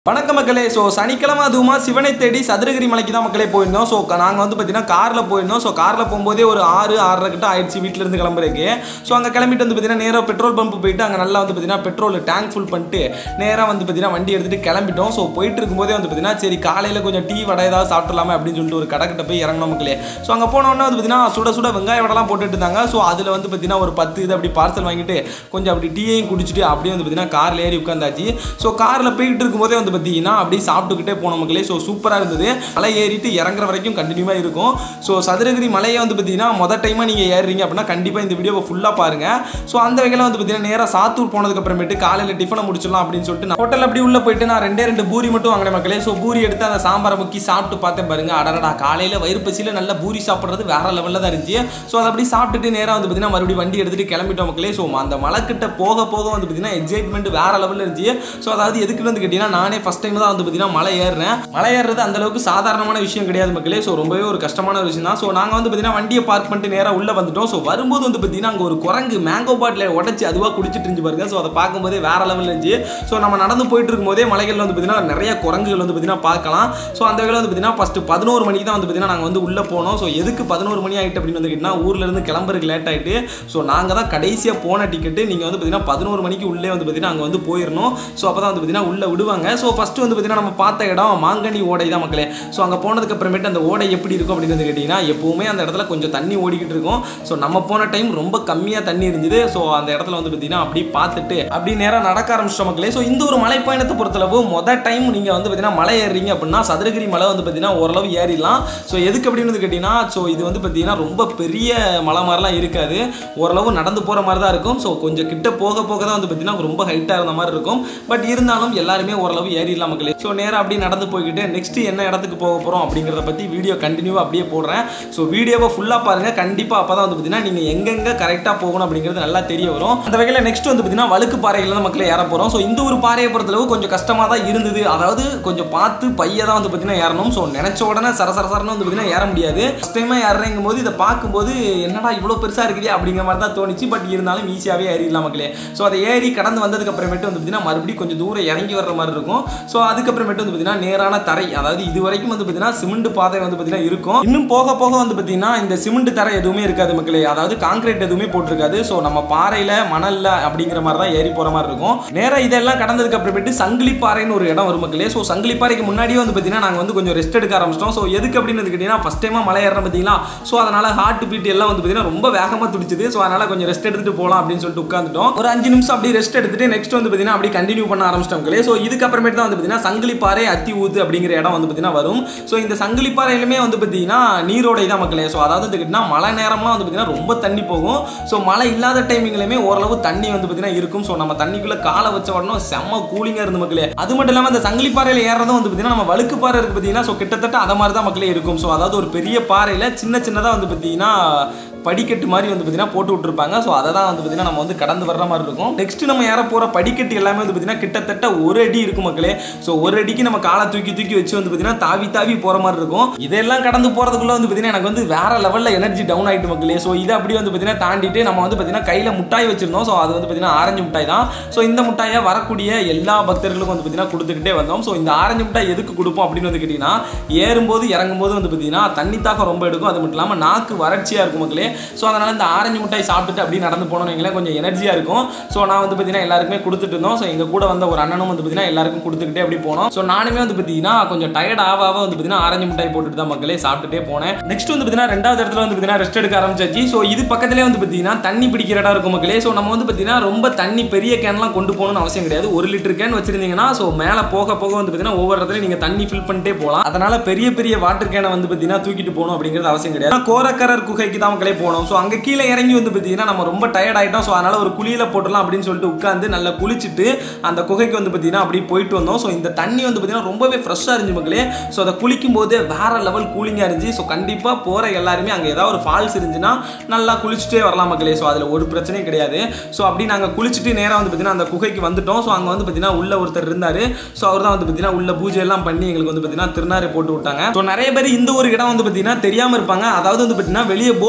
வணக்க மக்களே ஸோ சனிக்கிழமை அதுவுமா சிவனை தேடி சதுரகிரி மலைக்கு தான் மக்களே போயிருந்தோம் ஸோ நாங்கள் வந்து பார்த்தீங்கன்னா காரில் போயிருந்தோம் ஸோ காரில் போகும்போதே ஒரு ஆறு ஆறரை கிட்ட ஆயிடுச்சு வீட்டிலேருந்து கிளம்புறதுக்கு ஸோ அங்கே கிளம்பிட்டு வந்து பார்த்தீங்கன்னா நேராக பெட்ரோல் பம்ப் போயிட்டு அங்கே நல்லா வந்து பார்த்தீங்கன்னா பெட்ரோல் டேங்க் ஃபுல் பண்ணிட்டு நேராக வந்து பார்த்தீங்கன்னா வண்டி எடுத்துகிட்டு கிளம்பிட்டோம் ஸோ போயிட்டு இருக்கும்போதே வந்து பார்த்தீங்கன்னா சரி காலையில் கொஞ்சம் டீ வடை ஏதாவது சாப்பிடலாமே அப்படின்னு சொல்லிட்டு ஒரு கடைக்கிட்ட போய் இறங்கணும் மக்களே ஸோ அங்கே போனோன்னே வந்து பார்த்தீங்கன்னா சுட சுட வெங்காய வடைலாம் போட்டுட்டு இருந்தாங்க ஸோ அதில் வந்து பார்த்தீங்கன்னா ஒரு பத்து இது அப்படி பார்சல் வாங்கிட்டு கொஞ்சம் அப்படி டீயையும் குடிச்சிட்டு அப்படியே வந்து பார்த்தீங்கன்னா காரில் ஏறி உட்காந்தாச்சு ஸோ காரில் போயிட்டு இருக்கும்போதே வந்து பார்த்தீங்கன்னா அப்படியே சாப்பிட்டுக்கிட்டே போன மக்களே ஸோ சூப்பராக இருந்தது மலை ஏறிட்டு இறங்குற வரைக்கும் கண்டினியூவாக இருக்கும் ஸோ சதுரகிரி மலையை வந்து பார்த்தீங்கன்னா மொதல் டைமாக நீங்கள் ஏறுறீங்க அப்படின்னா கண்டிப்பாக இந்த வீடியோவை ஃபுல்லாக பாருங்கள் ஸோ அந்த வகையில் வந்து பார்த்தீங்கன்னா நேராக சாத்தூர் போனதுக்கு அப்புறமேட்டு காலையில் டிஃபனை முடிச்சிடலாம் அப்படின்னு சொல்லிட்டு நான் ஹோட்டல் அப்படி உள்ள போயிட்டு நான் ரெண்டே ரெண்டு பூரி மட்டும் வாங்கினேன் மக்களே ஸோ பூரி எடுத்து அந்த சாம்பாரை முக்கி சாப்பிட்டு பார்த்தேன் பாருங்க அடடா காலையில் வயிறு பசியில் நல்ல பூரி சாப்பிட்றது வேற லெவலில் தான் இருந்துச்சு ஸோ அதை அப்படி சாப்பிட்டுட்டு நேராக வந்து பார்த்தீங்கன்னா மறுபடியும் வண்டி எடுத்துட்டு கிளம்பிட்டோம் மக்களே ஸோ அந்த மலைக்கிட்ட போக போக வந்து பார்த்தீங்கன்னா எக்ஸைட்மெண்ட் வேற லெவலில் இருந்துச்சு ஸோ அதாவது எதுக்கு வந்து கேட்டிங்கன்னா நானே ஃபஸ்ட் டைம் தான் வந்து பார்த்தீங்கன்னா மலை ஏறுறேன் மலை ஏறுறது அந்த அளவுக்கு சாதாரணமான விஷயம் கிடையாது மக்களே ஸோ ரொம்பவே ஒரு கஷ்டமான ஒரு விஷயம் தான் ஸோ நாங்கள் வந்து பார்த்தீங்கன்னா வண்டியை பார்க் பண்ணிட்டு நேராக உள்ளே வந்துட்டோம் ஸோ வரும்போது வந்து பார்த்தீங்கன்னா அங்கே ஒரு குரங்கு மேங்கோ பாட்டில் உடச்சி அதுவாக குடிச்சிட்டு இருந்துச்சு பாருங்க ஸோ அதை பார்க்கும்போதே வேற லெவலில் இருந்துச்சு ஸோ நம்ம நடந்து போயிட்டு இருக்கும்போதே மலைகளில் வந்து பார்த்தீங்கன்னா நிறைய குரங்குகள் வந்து பார்த்தீங்கன்னா பார்க்கலாம் ஸோ அந்த வகையில் வந்து பார்த்தீங்கன்னா ஃபஸ்ட்டு பதினோரு மணிக்கு தான் வந்து பார்த்தீங்கன்னா நாங்கள் வந்து உள்ளே போனோம் ஸோ எதுக்கு பதினோரு மணி ஆகிட்டு அப்படின்னு வந்து கேட்டிங்கன்னா ஊர்ல இருந்து கிளம்புறதுக்கு லேட் ஆகிட்டு ஸோ நாங்கள் தான் கடைசியாக போன டிக்கெட்டு நீங்கள் வந்து பார்த்தீங்கன்னா பதினோரு மணிக்கு உள்ளே வந்து பார்த்தீங்கன்னா அங்கே வந்து போயிடணும் ஸோ அப்போ தான் வந்து பார்த்தீங்கன்னா உள்ளே விடுவாங்க ஸோ ஃபஸ்ட்டு வந்து பார்த்தீங்கன்னா நம்ம பார்த்த இடம் மாங்கனி ஓடை தான் மக்களே ஸோ அங்கே போனதுக்கு அப்புறமேட்டு அந்த ஓடை எப்படி இருக்கும் அப்படின்னு வந்து கேட்டிங்கன்னா எப்பவுமே அந்த இடத்துல கொஞ்சம் தண்ணி ஓடிக்கிட்டு இருக்கும் ஸோ நம்ம போன டைம் ரொம்ப கம்மியாக தண்ணி இருந்தது ஸோ அந்த இடத்துல வந்து பார்த்தீங்கன்னா அப்படி பார்த்துட்டு அப்படி நேராக நடக்க ஆரம்பிச்சிட்டோம் மக்களே ஸோ இந்த ஒரு மலை பயணத்தை பொறுத்தளவு மொதல் டைம் நீங்கள் வந்து பார்த்தீங்கன்னா மலை ஏறுறீங்க அப்படின்னா சதுரகிரி மலை வந்து பார்த்தீங்கன்னா ஓரளவு ஏறிடலாம் ஸோ எதுக்கு அப்படின்னு வந்து கேட்டிங்கன்னா ஸோ இது வந்து பார்த்தீங்கன்னா ரொம்ப பெரிய மலை மாதிரிலாம் இருக்காது ஓரளவு நடந்து போகிற மாதிரி தான் இருக்கும் ஸோ கொஞ்சம் கிட்ட போக போக தான் வந்து பார்த்தீங்கன்னா ரொம்ப ஹைட்டாக இருந்த மாதிரி இருக்கும் பட் இருந்தாலும் எல்லாருமே ஓரளவு ஏறிடலாம் மக்களே ஸோ நேராக அப்படி நடந்து போய்கிட்டு நெக்ஸ்ட் என்ன இடத்துக்கு போக போகிறோம் அப்படிங்கிறத பற்றி வீடியோ கண்டினியூவாக அப்படியே போடுறேன் ஸோ வீடியோவை ஃபுல்லாக பாருங்கள் கண்டிப்பாக அப்போ தான் வந்து பார்த்தீங்கன்னா நீங்கள் எங்கெங்கே கரெக்டாக போகணும் அப்படிங்கிறது நல்லா தெரிய வரும் அந்த வகையில் நெக்ஸ்ட் வந்து பார்த்தீங்கன்னா வழுக்கு பாறைகள் தான் மக்களே ஏற போகிறோம் ஸோ இந்த ஒரு பாறையை பொறுத்தளவு கொஞ்சம் கஷ்டமாக தான் இருந்தது அதாவது கொஞ்சம் பார்த்து பைய தான் வந்து பார்த்தீங்கன்னா ஏறணும் ஸோ நினச்ச உடனே சர சர சரன்னு வந்து பார்த்தீங்கன்னா ஏற முடியாது ஃபஸ்ட் டைமாக ஏறுறங்கும் போது இதை பார்க்கும்போது என்னடா இவ்வளோ பெருசாக இருக்குதே அப்படிங்கிற மாதிரி தான் தோணுச்சு பட் இருந்தாலும் ஈஸியாகவே ஏறிடலாம் மக்களே ஸோ அதை ஏறி கடந்து வந்ததுக்கு அப்புறமேட்டு வந்து பார்த்தீங்கன்னா மறுபடியும் கொஞ்சம் தூரம் இறங்கி வர்ற மாதிரி இருக்கும் ஸோ அதுக்கப்புறமேட்டு வந்து பார்த்தீங்கன்னா நேரான தரை அதாவது இது வரைக்கும் வந்து பார்த்தீங்கன்னா சிமெண்ட் பாதை வந்து பார்த்தீங்கன்னா இருக்கும் இன்னும் போக போக வந்து பார்த்தீங்கன்னா இந்த சிமெண்ட் தரை எதுவுமே இருக்காது மக்களே அதாவது காங்கிரீட் எதுவுமே போட்டிருக்காது ஸோ நம்ம பாறையில் மணல்ல அப்படிங்கிற மாதிரி தான் ஏறி போகிற மாதிரி இருக்கும் நேராக இதெல்லாம் கடந்ததுக்கு அப்புறமேட்டு சங்கிலி பாறைன்னு ஒரு இடம் வரும் மக்களே ஸோ சங்கிலி பாறைக்கு முன்னாடியே வந்து பார்த்தீங்கன்னா நாங்கள் வந்து கொஞ்சம் ரெஸ்ட் எடுக்க ஆரம்பிச்சிட்டோம் ஸோ எதுக்கு அப்படின்னு வந்து கேட்டிங்கன்னா ஃபஸ்ட் டைமாக மலை ஏறணும் பார்த்தீங்களா ஸோ அதனால் ஹார்ட் பீட் எல்லாம் வந்து பார்த்தீங்கன்னா ரொம்ப வேகமாக துடிச்சுது ஸோ அதனால் கொஞ்சம் ரெஸ்ட் எடுத்துட்டு போகலாம் அப்படின்னு சொல்லிட்டு உட்காந்துட்டோம் ஒரு அஞ்சு நிமிஷம் அப்படியே ரெஸ்ட் எடுத்துட்டு நெக்ஸ்ட் வந்து பார்த்தீங்கன்னா அப்படியே கண்டினியூ பண்ண ஆரம்பிச்சிட்டோம் மக்களே ஸோ இதுக்கப்புறமேட்டு தான் வந்து பார்த்தீங்கன்னா சங்கிலிப்பாறை அத்தி ஊத்து அப்படிங்கிற இடம் வந்து பார்த்தீங்கன்னா வரும் ஸோ இந்த சங்கிலிப்பாறையிலுமே வந்து பார்த்தீங்கன்னா நீரோடை தான் மக்களே ஸோ அதாவது வந்து கேட்டிங்கன்னா மழை நேரம்லாம் வந்து பார்த்தீங்கன்னா ரொம்ப தண்ணி போகும் ஸோ மழை இல்லாத டைமிங்லையுமே ஓரளவு தண்ணி வந்து பார்த்தீங்கன்னா இருக்கும் ஸோ நம்ம தண்ணிக்குள்ளே காலை வச்ச உடனே செம்ம கூலிங்காக இருந்து மக்களே அது மட்டும் இல்லாமல் இந்த சங்கிலிப்பாறையில் ஏறதும் வந்து பார்த்தீங்கன்னா நம்ம வழுக்கு பாறை இருக்கு பார்த்தீங்கன்னா ஸோ கிட்டத்தட்ட அதை மாதிரி தான் மக்களே இருக்கும் ஸோ அதாவது ஒரு பெரிய பாறையில் சின்ன சின்னதாக வந்து பார்த்தீங்கன்னா படிக்கட்டு மாதிரி வந்து பார்த்தீங்கன்னா போட்டு விட்டுருப்பாங்க ஸோ அதை தான் வந்து பார்த்தீங்கன்னா நம்ம வந்து கடந்து வர்ற மாதிரி இருக்கும் நெக்ஸ்ட் நம்ம ஏற போகிற படிக்கட்டு எல்லாமே வந்து பார்த்தீங்கன்னா கிட்டத்தட்ட ஒரு அடி இருக்கும் மக்களே ஸோ ஒரு அடிக்கு நம்ம காலை தூக்கி தூக்கி வச்சு வந்து பார்த்தீங்கன்னா தாவி தாவி போகிற மாதிரி இருக்கும் இதெல்லாம் கடந்து போகிறதுக்குள்ள வந்து பார்த்தீங்கன்னா எனக்கு வந்து வேற லெவலில் எனர்ஜி டவுன் ஆகிட்டு மக்களே ஸோ இதை அப்படியே வந்து பார்த்தீங்கன்னா தாண்டிட்டு நம்ம வந்து பார்த்தீங்கன்னா கையில் முட்டாய் வச்சிருந்தோம் ஸோ அது வந்து பார்த்தீங்கன்னா ஆரஞ்சு முட்டாய் தான் ஸோ இந்த முட்டாயை வரக்கூடிய எல்லா பக்தர்களுக்கும் வந்து பார்த்தீங்கன்னா கொடுத்துக்கிட்டே வந்தோம் ஸோ இந்த ஆரஞ்சு முட்டாய் எதுக்கு கொடுப்போம் அப்படின்னு வந்து கேட்டிங்கன்னா ஏறும்போது இறங்கும்போது வந்து பார்த்தீங்கன்னா தண்ணி தாக்கம் ரொம்ப எடுக்கும் அது மட்டும் இல்லாமல் நாக்கு வறட்சியாக இருக்கும் மக்களே ஸோ அதனால் இந்த ஆரஞ்சு முட்டாய் சாப்பிட்டுட்டு அப்படியே நடந்து போனோம்னு வைங்களேன் கொஞ்சம் எனர்ஜியாக இருக்கும் ஸோ நான் வந்து பார்த்தீங்கன்னா எல்லாருக்குமே கொடுத்துட்டு இருந்தோம் ஸோ எங்கள் கூட வந்த ஒரு அண்ணனும் வந்து பார்த்தீங்கன்னா எல்லாருக்கும் கொடுத்துக்கிட்டே அப்படி போனோம் ஸோ நானுமே வந்து பார்த்தீங்கன்னா கொஞ்சம் டயர்ட் ஆக ஆக வந்து பார்த்தீங்கன்னா ஆரஞ்சு முட்டாய் போட்டுட்டு தான் மக்களே சாப்பிட்டுட்டே போனேன் நெக்ஸ்ட் வந்து பார்த்தீங்கன்னா ரெண்டாவது இடத்துல வந்து பார்த்தீங்கன்னா ரெஸ்ட் எடுக்க ஆரம்பிச்சாச்சு ஸோ இது பக்கத்துலேயே வந்து பார்த்தீங்கன்னா தண்ணி பிடிக்கிற இடம் இருக்கும் மக்களே ஸோ நம்ம வந்து பார்த்தீங்கன்னா ரொம்ப தண்ணி பெரிய கேன்லாம் கொண்டு போகணும்னு அவசியம் கிடையாது ஒரு லிட்டர் கேன் வச்சிருந்தீங்கன்னா ஸோ மேலே போக போக வந்து பார்த்தீங்கன்னா ஒவ்வொரு இடத்துல நீங்கள் தண்ணி ஃபில் பண்ணிட்டே போகலாம் அதனால பெரிய பெரிய வாட்டர் கேனை வந்து பார்த்தீங்கன்னா தூக்கிட்டு போகணும் அப்படிங்கிறது அவசியம் கிடையாது கோரக்கரர் குகைக்கு தான் மக்களே போனோம் ஸோ அங்கே கீழே இறங்கி வந்து பார்த்தீங்கன்னா நம்ம ரொம்ப டயர்ட் ஆகிட்டோம் ஸோ அதனால் ஒரு குழியில் போட்டுடலாம் அப்படின்னு சொல்லிட்டு உட்காந்து நல்லா குளிச்சுட்டு அந்த குகைக்கு வந்து பார்த்தீங்கன்னா அப்படி போயிட்டு வந்தோம் ஸோ இந்த தண்ணி வந்து பார்த்தீங்கன்னா ரொம்பவே ஃப்ரெஷ்ஷாக இருந்துச்சு மக்களே ஸோ அதை குளிக்கும் போது வேற லெவல் கூலிங்காக இருந்துச்சு ஸோ கண்டிப்பாக போகிற எல்லாருமே அங்கே ஏதாவது ஒரு ஃபால்ஸ் இருந்துச்சுன்னா நல்லா குளிச்சுட்டே வரலாம் மக்களே ஸோ அதில் ஒரு பிரச்சனையும் கிடையாது ஸோ அப்படி நாங்கள் குளிச்சுட்டு நேராக வந்து பார்த்தீங்கன்னா அந்த குகைக்கு வந்துட்டோம் ஸோ அங்கே வந்து பார்த்தீங்கன்னா உள்ள ஒருத்தர் இருந்தார் ஸோ அவர் தான் வந்து பார்த்தீங்கன்னா உள்ள பூஜை எல்லாம் பண்ணி எங்களுக்கு வந்து பார்த்தீங்கன்னா திருநாரை போட்டு விட்டாங்க ஸோ நிறைய பேர் இந்த ஒரு இடம் வந்து பார்த்தீங்கன்னா தெரியாமல் இருப்பாங்க அதாவது வந்து பார்த்தீங்கன்னா வெளியே போர்டு வச்சிருக்கோம்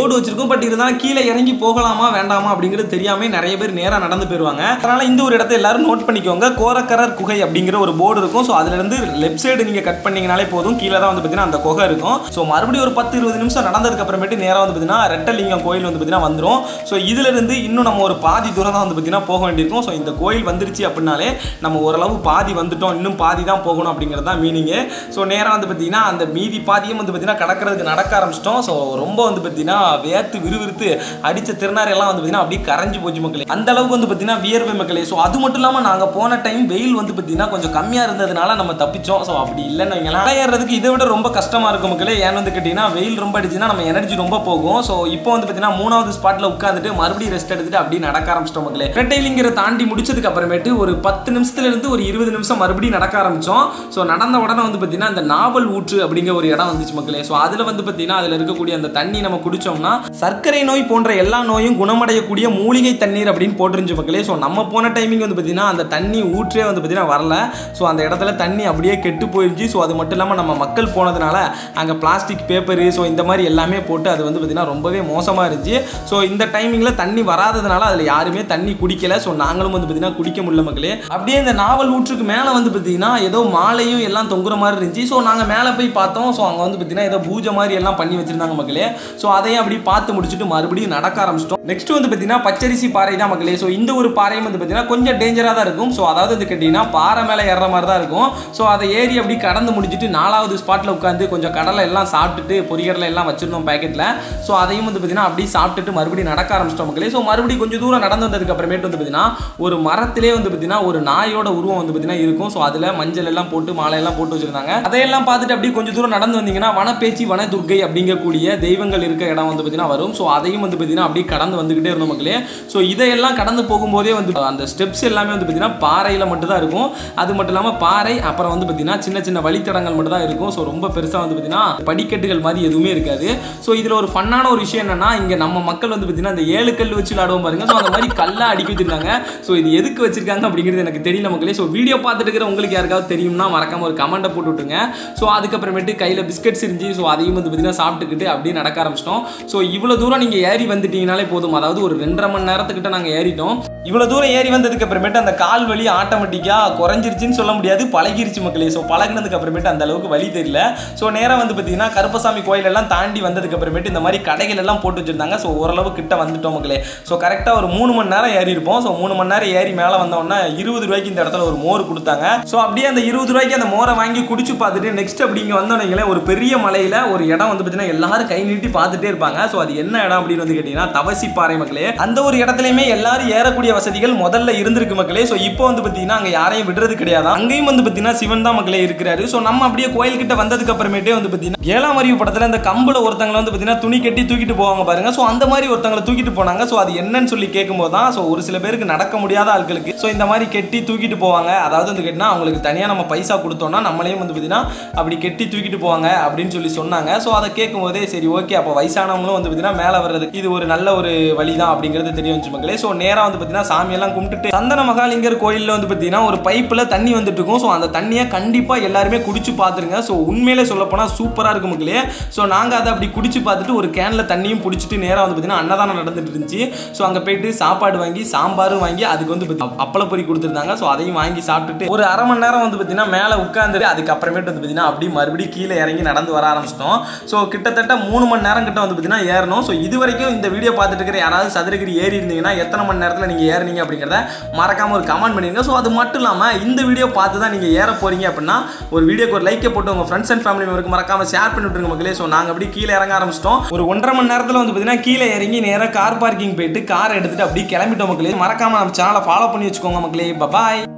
இருக்கும் பட் இருந்தாலும் கீழே இறங்கி போகலாமா வேண்டாமா அப்படிங்கிறது தெரியாம நிறைய பேர் நேரா நடந்து போயிருவாங்க அதனால இந்த ஒரு இடத்த எல்லாரும் நோட் பண்ணிக்கோங்க கோரக்கரர் குகை அப்படிங்கிற ஒரு போர்டு இருக்கும் ஸோ அதுல இருந்து லெஃப்ட் சைடு நீங்க கட் பண்ணீங்கனாலே போதும் கீழே தான் வந்து பார்த்தீங்கன்னா அந்த குகை இருக்கும் ஸோ மறுபடியும் ஒரு பத்து இருபது நிமிஷம் நடந்ததுக்கு அப்புறமேட்டு நேரா வந்து பார்த்தீங்கன்னா ரெட்டலிங்கம் கோயில் வந்து பார்த்தீங்கன்னா வந்துடும் ஸோ இதுல இருந்து இன்னும் நம்ம ஒரு பாதி தூரம் தான் வந்து பார்த்தீங்கன்னா போக வேண்டியிருக்கும் ஸோ இந்த கோயில் வந்துருச்சு அப்படின்னாலே நம்ம ஓரளவு பாதி வந்துட்டோம் இன்னும் பாதி தான் போகணும் அப்படிங்கிறது தான் மீனிங்கு ஸோ நேராக வந்து பார்த்தீங்கன்னா அந்த மீதி பாதியும் வந்து பார்த்தீங்கன்னா கடக்கிறதுக்கு நடக்க ஆரம்பிச்சிட்டோம் ஸோ ரொம்ப வந்து பார்த்தீங்கன்னா வேர்த்து விறுவிறுத்து அடித்த திருநாறு எல்லாம் வந்து பார்த்தீங்கன்னா அப்படியே கரைஞ்சு போச்சு மக்களே அந்த அளவுக்கு வந்து பார்த்தீங்கன்னா வியர்வை மக்களே ஸோ அது மட்டும் இல்லாமல் நாங்கள் போன டைம் வெயில் வந்து பார்த்தீங்கன்னா கொஞ்சம் கம்மியாக இருந்ததுனால நம்ம தப்பிச்சோம் ஸோ அப்படி இல்லைன்னு வைங்களேன் ஏறுறதுக்கு இதை விட ரொம்ப கஷ்டமாக இருக்கும் மக்களே ஏன்னு வந்து கேட்டிங்கன்னா வெயில் ரொம்ப அடிச்சுன்னா நம்ம எனர்ஜி ரொம்ப போகும் ஸோ இப்போ வந்து பார்த்தீங்கன்னா மூணாவது ஸ்பாட்டில் உட்காந்துட்டு மறுபடியும் ரெஸ்ட் எடுத்துட்டு அப்படியே நடக்க ஆரம்பிச்சிட்டோம் மக்களே ரெட்டைலிங்கிற தாண்டி முடிச்சதுக்கு அப்புறமேட்டு ஒரு பத்து நிமிஷத்துல இருந்து ஒரு இருபது நிமிஷம் மறுபடியும் நடக்க ஆரம்பிச்சோம் ஸோ நடந்த உடனே வந்து பார்த்தீங்கன்னா அந்த நாவல் ஊற்று அப்படிங்கிற ஒரு இடம் வந்துச்சு மக்களே ஸோ அதில் வந்து பார்த்தீங்கன்னா அதில் இருக்கக்கூடிய அந்த தண்ணி நம்ம குடிச்சோம்னா சர்க்கரை நோய் போன்ற எல்லா நோயும் குணமடையக்கூடிய மூலிகை தண்ணீர் அப்படின்னு போட்டுருந்துச்சு மக்களே ஸோ நம்ம போன டைமிங் வந்து பார்த்தீங்கன்னா அந்த தண்ணி ஊற்றே வந்து பார்த்தீங்கன்னா வரல ஸோ அந்த இடத்துல தண்ணி அப்படியே கெட்டு போயிருச்சு ஸோ அது மட்டும் இல்லாமல் நம்ம மக்கள் போனதுனால அங்கே பிளாஸ்டிக் பேப்பரு ஸோ இந்த மாதிரி எல்லாமே போட்டு அது வந்து பார்த்தீங்கன்னா ரொம்பவே மோசமாக இருந்துச்சு ஸோ இந்த டைமிங்கில் தண்ணி வராததுனால அதில் யாருமே தண்ணி குடிக்கல ஸோ நாங்களும் வந்து பார்த்தீங்கன்னா குடிக்க முடியல மக்களே அப்படியே இந்த நாவல் ஊற்றுக்கு மேலே வந்து பார்த்தீங்கன்னா ஏதோ மாலையும் எல்லாம் தொங்குற மாதிரி இருந்துச்சு ஸோ நாங்கள் மேலே போய் பார்த்தோம் ஸோ அங்கே வந்து பார்த்தீங்கன்னா ஏதோ பூஜை மாதிரி எல்லாம் பண்ணி வச்சிருந்தாங்க மக்களே ஸோ அதையும் அப்படி பார்த்து முடிச்சுட்டு மறுபடியும் நடக்க ஆரம்பிச்சிட்டோம் நெக்ஸ்ட் வந்து பார்த்தீங்கன்னா பச்சரிசி பாறை தான் மக்களே ஸோ இந்த ஒரு பாறையும் வந்து பார்த்தீங்கன்னா கொஞ்சம் டேஞ்சராக தான் இருக்கும் ஸோ அதாவது வந்து கேட்டிங்கன்னா பாறை மேலே ஏறுற மாதிரி தான் இருக்கும் ஸோ அதை ஏறி அப்படி கடந்து முடிச்சுட்டு நாலாவது ஸ்பாட்டில் உட்காந்து கொஞ்சம் கடலை எல்லாம் சாப்பிட்டுட்டு பொரியக்கடலை எல்லாம் வச்சிருந்தோம் பேக்கெட்டில் ஸோ அதையும் வந்து பார்த்தீங்கன்னா அப்படியே சாப்பிட்டுட்டு மறுபடியும் நடக்க ஆரம்பிச்சிட்டோம் மக்களே ஸோ மறுபடியும் கொஞ்சம் தூரம் நடந்து வந்ததுக்கு அப்புறமேட்டு வந்து பார்த்தீங்கன்னா ஒரு மரத்திலே வந்து பார்த்தீங்கன்னா ஒரு நாயோட உருவம் வந்து பார்த்தீங்கன்னா இருக்கும் ஸோ அதில் மஞ்சள் எல்லாம் போட்டு மாலை எல்லாம் போட்டு வச்சிருந்தாங்க அதையெல்லாம் பார்த்துட்டு அப்படியே கொஞ்சம் தூரம் நடந்து வந்தீங்கன்னா வனப்பேச்சி வனதுர்க்கை அப்படிங்கக்கூடிய தெய்வங்கள் இருக்க இடம் வந்து பார்த்தீங்கன்னா வரும் ஸோ அதையும் வந்து பார்த்தீங்கன்னா அப்படியே கடந்து வந்துகிட்டே இருந்தோம் மக்களே ஸோ இதையெல்லாம் கடந்து போகும்போதே வந்து அந்த ஸ்டெப்ஸ் எல்லாமே வந்து பார்த்தீங்கன்னா பாறையில் மட்டும் தான் இருக்கும் அது மட்டும் இல்லாமல் பாறை அப்புறம் வந்து பார்த்தீங்கன்னா சின்ன சின்ன வழித்தடங்கள் மட்டும் தான் இருக்கும் ஸோ ரொம்ப பெருசாக வந்து பார்த்தீங்கன்னா படிக்கட்டுகள் மாதிரி எதுவுமே இருக்காது ஸோ இதில் ஒரு ஃபன்னான ஒரு விஷயம் என்னன்னா இங்கே நம்ம மக்கள் வந்து பார்த்தீங்கன்னா இந்த ஏழு கல் வச்சு விளாடுவோம் பாருங்க ஸோ அந்த மாதிரி கல்லா அடுக்கி வச்சிருக்காங்க ஸோ இது எதுக்கு வச்சிருக்காங்க அப்படிங்கிறது எனக்கு தெரியல மக்களே ஸோ வீடியோ பார்த்துட்டு இருக்கிற உங்களுக்கு யாருக்காவது தெரியும்னா மறக்காம ஒரு கமெண்ட்டை போட்டு விட்டுங்க ஸோ அதுக்கப்புறமேட்டு கையில் பிஸ்கட்ஸ் இருந்துச்சு ஸோ அதையும் வந்து பார்த்தீங்கன்னா சாப்பிட்டுக்கிட்டு அப்படியே நடக்க ஆரம்பிச்சிட்டோம் ஸோ இவ்வளோ தூரம் நீங்கள் ஏறி வந்துட்டீங்கனாலே போதும் அதாவது ஒரு ரெண்டரை மணி நேரத்துக்கிட்ட நாங்கள் ஏறிட்டோம் இவ்வளோ தூரம் ஏறி வந்ததுக்கு அப்புறமேட்டு அந்த கால் வலி ஆட்டோமேட்டிக்காக குறைஞ்சிருச்சுன்னு சொல்ல முடியாது பழகிருச்சு மக்களே ஸோ பழகினதுக்கு அப்புறமேட்டு அந்த அளவுக்கு வழி தெரியல ஸோ நேராக வந்து பார்த்தீங்கன்னா கருப்பசாமி கோயில் எல்லாம் தாண்டி வந்ததுக்கு அப்புறமேட்டு இந்த மாதிரி கடைகள் எல்லாம் போட்டு வச்சிருந்தாங்க ஸோ ஓரளவு கிட்ட வந்துட்டோம் மக்களே ஸோ கரெக்டாக ஒரு மூணு மணி நேரம் ஏறி இருப்போம் ஸோ மூணு மணி நேரம் ஏறி மேலே வந்தோடனே இருபது ரூபாய்க்கு இந்த இடத்துல ஒரு மோர் கொடுத்தாங்க ஸோ அப்படியே அந்த இருபது ரூபாய்க்கு அந்த மோரை வாங்கி குடிச்சு பார்த்துட்டு நெக்ஸ்ட் அப்படி இங்கே வந்தோடனே ஒரு பெரிய மலையில் ஒரு இடம் வந்து பார்த்தீங்கன்னா எல்லாரும் கை நீட்டி பார்த்துட்டே இருப்பாங்க ஸோ அது என்ன இடம் அப்படின்னு வந்து கேட்டிங்கன்னா தவசி பாறை மக்களே அந்த ஒரு இடத்துலையுமே எல்லாரும் ஏறக்கூடிய வசதிகள் முதல்ல இருந்திருக்கு மக்களே ஸோ இப்போ வந்து பார்த்தீங்கன்னா அங்கே யாரையும் விடுறது கிடையாது அங்கேயும் வந்து பார்த்தீங்கன்னா சிவன் தான் மக்களே இருக்கிறாரு ஸோ நம்ம அப்படியே கோயில் கிட்ட வந்ததுக்கு அப்புறமேட்டே வந்து பார்த்தீங்கன்னா ஏழாம் அறிவு படத்தில் அந்த கம்புல ஒருத்தங்களை வந்து பார்த்தீங்கன்னா துணி கட்டி தூக்கிட்டு போவாங்க பாருங்க ஸோ அந்த மாதிரி ஒருத்தங்களை தூக்கிட்டு போனாங்க ஸோ அது என்னன்னு சொல்லி கேட்கும்போது தான் ஸோ ஒரு சில பேருக்கு நடக்க முடியாத ஆட்களுக்கு ஸோ இந்த மாதிரி கெட்டி தூக்கிட்டு போவாங்க அதாவது வந்து கேட்டினா அவங்களுக்கு தனியாக நம்ம பைசா கொடுத்தோம்னா நம்மளையும் வந்து பார்த்தீங்கன்னா அப்படி கெட்டி தூக்கிட்டு போவாங்க அப்படின்னு சொல்லி சொன்னாங்க ஸோ அதை கேட்கும்போதே சரி ஓகே அப்போ வயசானவங்களும் வந்து பார்த்தீங்கன்னா மேலே வர்றதுக்கு இது ஒரு நல்ல ஒரு வழி தான் அப்படிங்கிறது தெரிய வந்துச்சு மக்களே ஸோ நேராக வந்து பார்த்தீங்கன்னா சாமியெல்லாம் கும்பிட்டுட்டு சந்தன மகாலிங்கர் கோயிலில் வந்து பார்த்தீங்கன்னா ஒரு பைப்பில் தண்ணி வந்துட்டு இருக்கும் ஸோ அந்த தண்ணியை கண்டிப்பாக எல்லாருமே குடிச்சு பார்த்துருங்க ஸோ உண்மையிலே சொல்ல போனால் சூப்பராக இருக்கும் மக்களே ஸோ நாங்கள் அதை அப்படி குடிச்சு பார்த்துட்டு ஒரு கேனில் தண்ணியும் பிடிச்சிட்டு நேராக வந்து பார்த்தீங்கன்னா அன்னதானம் நடந்துட்டு இருந்துச்சு ஸோ அங்கே போயிட்டு சாப்பாடு வாங்கி சாம்பாரும் வாங்கி அதுக்கு வந்து பார்த்தீங்கன்னா அப்பள பொரி கொடுத்துருந்தாங்க ஸோ அதையும் வாங்கி சாப்பிட்டுட்டு ஒரு அரை மணி நேரம் வந்து பார்த்தீங்கன்னா மேலே உட்காந்துட்டு அதுக்கப்புறமேட்டு வந்து பார்த்தீங்கன்னா அப்படி மறுபடியும் கீழே இறங்கி நடந்து வர ஆரம்பிச்சிட்டோம் ஸோ கிட்டத்தட்ட மூணு மணி நேரம் கிட்ட வந்து பார்த்தீங்கன்னா ஏறணும் ஸோ இது வரைக்கும் இந்த வீடியோ பார்த்துட்டு இருக்கிற யாராவது சதுரகிரி ஏறி இருந்தீங்கன்னா எத்தனை மணி நேரத்தில் நீங்கள் ஏறினீங்க அப்படிங்கிறத மறக்காம ஒரு கமெண்ட் பண்ணிருங்க ஸோ அது மட்டும் இல்லாமல் இந்த வீடியோ பார்த்து தான் நீங்கள் ஏற போறீங்க அப்படின்னா ஒரு வீடியோக்கு ஒரு லைக்கை போட்டு உங்கள் ஃப்ரெண்ட்ஸ் அண்ட் ஃபேமிலி மெம்பருக்கு மறக்காம ஷேர் பண்ணி விட்டுருங்க மக்களே ஸோ நாங்கள் அப்படி கீழே இறங்க ஆரம்பிச்சிட்டோம் ஒரு ஒன்றரை மணி நேரத்தில் வந்து பார்த்தீங்கன்னா கீழே இறங்கி நேராக கார் பார்க்கிங் போயிட்டு கார் எடுத்துட்டு அப்படியே கிளம்பிட்டோம் மக்களே மறக்காம நம்ம சேனலை ஃபாலோ பண்ணி வச்சுக்கோங்க மக்களே பாய்